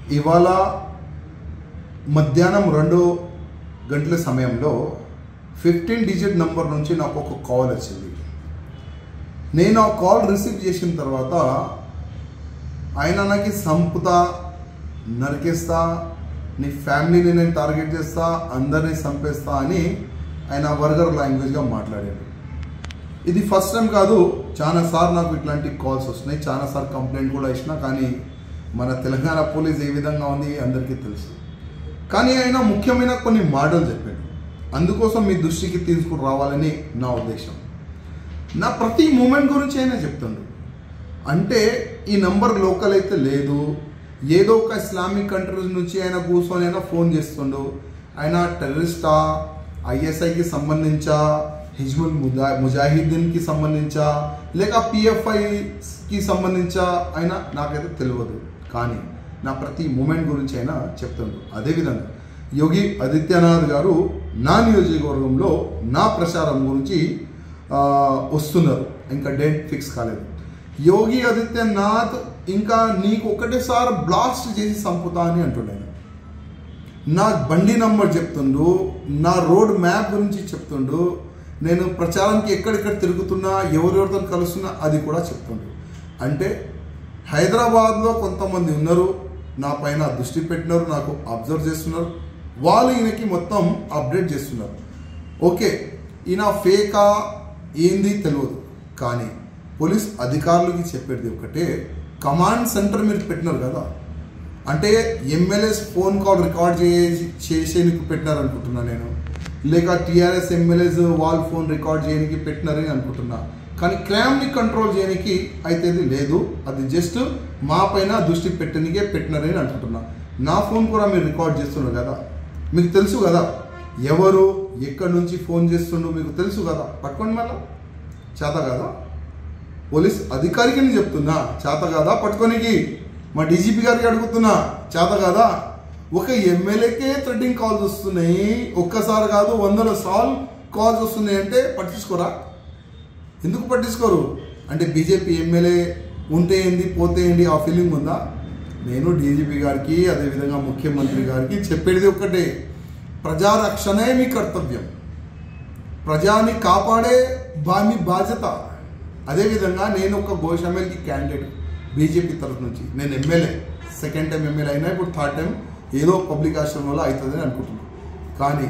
ఇవాళ మధ్యాహ్నం రెండు గంటల సమయంలో ఫిఫ్టీన్ డిజిట్ నంబర్ నుంచి నాకు ఒక కాల్ వచ్చింది నేను ఆ కాల్ రిసీవ్ చేసిన తర్వాత ఆయన నాకు సంపుతా నరికేస్తా నీ ఫ్యామిలీని నేను టార్గెట్ చేస్తా అందరినీ చంపేస్తా అని ఆయన వర్గర్ లాంగ్వేజ్గా మాట్లాడాడు ఇది ఫస్ట్ టైం కాదు చాలా సార్లు నాకు ఇట్లాంటి కాల్స్ వస్తున్నాయి చాలా సార్లు కంప్లైంట్ కూడా ఇచ్చిన కానీ మన తెలంగాణ పోలీస్ ఏ విధంగా ఉంది అందరికీ తెలుసు కానీ ఆయన ముఖ్యమైన కొన్ని మాటలు చెప్పాడు అందుకోసం మీ దృష్టికి తీసుకుని రావాలని నా ఉద్దేశం నా ప్రతి మూమెంట్ గురించి ఆయన చెప్తుండు అంటే ఈ నంబర్ లోకల్ అయితే లేదు ఏదో ఒక ఇస్లామిక్ కంట్రీస్ నుంచి ఆయన కూర్చొని అయినా ఫోన్ చేస్తుండు ఆయన టెర్రరిస్టా ఐఎస్ఐకి సంబంధించా హిజ్బుల్ ముజా ముజాహిద్దీన్కి సంబంధించా లేక పిఎఫ్ఐకి సంబంధించా అయినా నాకైతే తెలియదు కానీ నా ప్రతి మూమెంట్ గురించి అయినా చెప్తుండు అదేవిధంగా యోగి ఆదిత్యనాథ్ గారు నా నియోజకవర్గంలో నా ప్రచారం గురించి ఆ, వస్తున్నారు ఇంకా డేట్ ఫిక్స్ కాలేదు యోగి ఆదిత్యనాథ్ ఇంకా నీకు ఒకటేసారి బ్లాస్ట్ చేసి చంపుతా అని అంటున్నాను నా బండి నంబర్ చెప్తుండు నా రోడ్ మ్యాప్ గురించి చెప్తుండు నేను ప్రచారానికి ఎక్కడెక్కడ తిరుగుతున్నా ఎవరెవరితో కలుస్తున్నా అది కూడా చెప్తుండు అంటే హైదరాబాద్లో కొంతమంది ఉన్నారు నా పైన దృష్టి పెట్టినారు నాకు అబ్జర్వ్ చేస్తున్నారు వాళ్ళు ఈయనకి మొత్తం అప్డేట్ చేస్తున్నారు ఓకే ఈయన ఫేకా ఏంది తెలియదు కానీ పోలీస్ అధికారులకి చెప్పేది ఒకటే కమాండ్ సెంటర్ మీరు పెట్టినారు కదా అంటే ఎమ్మెల్యేస్ ఫోన్ కాల్ రికార్డ్ చేసి చేసేందుకు పెట్టినారు అనుకుంటున్నా నేను లేక టీఆర్ఎస్ ఎమ్మెల్యేస్ వాళ్ళ ఫోన్ రికార్డ్ చేయడానికి పెట్టినారని అనుకుంటున్నా కానీ క్రైమ్ని కంట్రోల్ చేయడానికి అయితే ఇది లేదు అది జస్ట్ మా పైన దృష్టి పెట్టడానికే పెట్టినారని అనుకుంటున్నా నా ఫోన్ కూడా మీరు రికార్డ్ చేస్తున్నారు కదా మీకు తెలుసు కదా ఎవరు ఎక్కడి నుంచి ఫోన్ చేస్తుండో మీకు తెలుసు కదా పట్టుకోండి మళ్ళా చేత కదా పోలీస్ అధికారికి నేను చెప్తున్నా చేత కాదా పట్టుకోనికి మా డీజీపీ గారికి అడుగుతున్నా చేత కాదా ఒక ఎమ్మెల్యేకే థ్రెడ్డింగ్ కాల్స్ వస్తున్నాయి ఒక్కసారి కాదు వందల సార్లు కాల్స్ వస్తున్నాయి అంటే పట్టించుకోరా ఎందుకు పట్టించుకోరు అంటే బీజేపీ ఎమ్మెల్యే ఉంటే ఏంది పోతే ఏంది ఆ ఫీలింగ్ ఉందా నేను డీజీపీ గారికి అదేవిధంగా ముఖ్యమంత్రి గారికి చెప్పేది ఒక్కటే ప్రజారక్షణే మీ కర్తవ్యం ప్రజాని కాపాడే బా మీ బాధ్యత అదేవిధంగా నేను ఒక గోషామేల్కి క్యాండిడేట్ బీజేపీ తరఫు నుంచి నేను ఎమ్మెల్యే సెకండ్ టైం ఎమ్మెల్యే అయినా ఇప్పుడు థర్డ్ టైం ఏదో పబ్లిక్ ఆశ్రమంలో అవుతుందని అనుకుంటున్నాను కానీ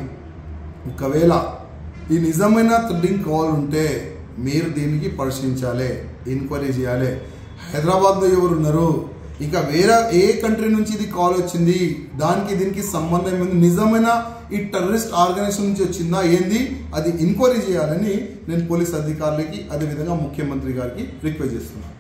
ఒకవేళ ఈ నిజమైన థ్రెడ్డింగ్ కాల్ ఉంటే మీరు దీనికి పరిశీలించాలి ఎంక్వైరీ చేయాలి హైదరాబాద్లో ఎవరు ఉన్నారు ఇంకా వేరే ఏ కంట్రీ నుంచి ఇది కాల్ వచ్చింది దానికి దీనికి సంబంధం ఏంది నిజమైన ఈ టెర్రరిస్ట్ ఆర్గనైజేషన్ నుంచి వచ్చిందా ఏంది అది ఎంక్వైరీ చేయాలని నేను పోలీస్ అధికారులకి అదేవిధంగా ముఖ్యమంత్రి గారికి రిక్వెస్ట్ చేస్తున్నాను